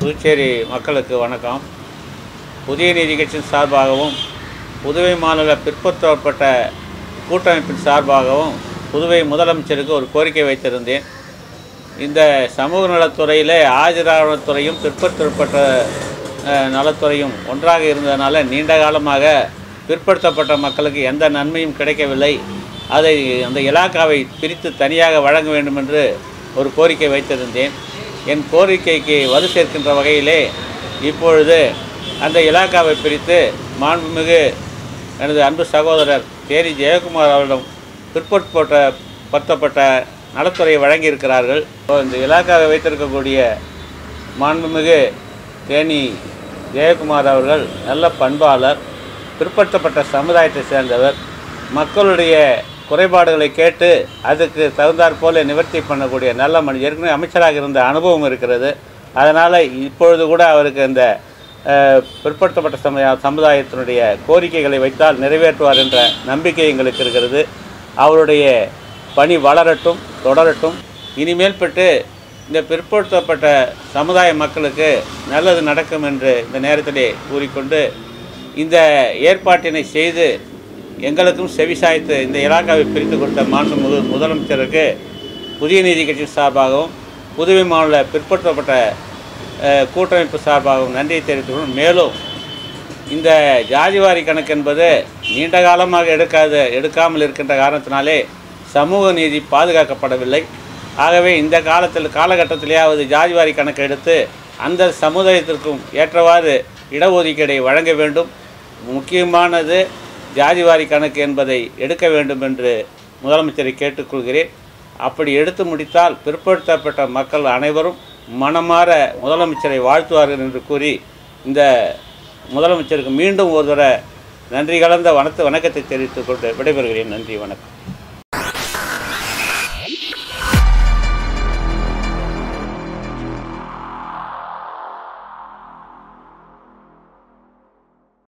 புதுச்சேரி மக்களுக்கு வணக்கம் புதிய நீதி கட்சியின் சார்பாகவும் புதுவை மாநில பிற்படுத்தப்பட்ட கூட்டமைப்பின் சார்பாகவும் புதுவை முதலமைச்சருக்கு ஒரு கோரிக்கை வைத்திருந்தேன் இந்த சமூக நலத்துறையில் ஆஜராவணத்துறையும் பிற்படுத்தப்பட்ட அஹ், நலத்துறையும் ஒன்றாக இருந்ததனால நீண்ட காலமாக பிற்படுத்தப்பட்ட மக்களுக்கு எந்த நன்மையும் கிடைக்கவில்லை அதை அந்த இலாக்காவை பிரித்து தனியாக வழங்க வேண்டும் என்று ஒரு கோரிக்கை வைத்திருந்தேன் என் கோரிக்கைக்கு வலு சேர்க்கின்ற வகையிலே இப்பொழுது அந்த இலாக்காவை பிரித்து மாண்புமிகு எனது அன்பு சகோதரர் தேனி ஜெயக்குமார் அவரிடம் பிற்படுத்தப்பட்ட படுத்தப்பட்ட நலத்துறையை வழங்கியிருக்கிறார்கள் இப்போ இந்த இலாக்காவை வைத்திருக்கக்கூடிய மாண்புமிகு தேனி ஜெயக்குமார் அவர்கள் நல்ல பண்பாளர் பிற்படுத்தப்பட்ட சமுதாயத்தை சேர்ந்தவர் மக்களுடைய குறைபாடுகளை கேட்டு அதுக்கு தகுந்தாற் போல நிவர்த்தி பண்ணக்கூடிய நல்ல மனிதர் ஏற்கனவே அமைச்சராக இருந்த அனுபவம் இருக்கிறது அதனால் இப்பொழுது கூட அவருக்கு இந்த அஹ், பிற்படுத்தப்பட்ட சமுதாய சமுதாயத்தினுடைய கோரிக்கைகளை வைத்தால் நிறைவேற்றுவார் என்ற நம்பிக்கை எங்களுக்கு இருக்கிறது அவருடைய பணி வளரட்டும் தொடரட்டும் இனிமேல் பட்டு இந்த பிற்படுத்தப்பட்ட சமுதாய மக்களுக்கு நல்லது நடக்கும் என்று இந்த நேரத்திலே கூறிக்கொண்டு இந்த ஏற்பாட்டினை செய்து எங்களுக்கும் செவிசாய்த்து இந்த இலாக்காவை பிரித்து கொடுத்த மாண்புமிகு முதலமைச்சருக்கு புதிய நீதி கட்சி சார்பாகவும் புதுவை மாநில பிற்படுத்தப்பட்ட அஹ், கூட்டமைப்பு சார்பாகவும் நன்றியை தெரிவித்துள்ளோம் மேலும் இந்த ஜாதிவாரி கணக்கு என்பது நீண்ட காலமாக எடுக்காத எடுக்காமல் இருக்கின்ற காரணத்தினாலே சமூக நீதி பாதுகாக்கப்படவில்லை ஆகவே இந்த காலத்தில் காலகட்டத்திலேயாவது ஜாதிவாரி கணக்கு எடுத்து அந்த சமுதாயத்திற்கும் ஏற்றவாறு இடஒதுக்கீடை வழங்க வேண்டும் முக்கியமானது ஜாதிவாரி கணக்கு என்பதை எடுக்க வேண்டும் என்று முதலமைச்சரை கேட்டுக்கொள்கிறேன் அப்படி எடுத்து முடித்தால் பிற்படுத்தப்பட்ட மக்கள் அனைவரும் மனமாற முதலமைச்சரை வாழ்த்துவார்கள் என்று கூறி இந்த முதலமைச்சருக்கு மீண்டும் ஒரு தடவை நன்றி கலந்த வனத்து வணக்கத்தை தெரிவித்துக் கொண்டு விடைபெறுகிறேன் நன்றி வணக்கம்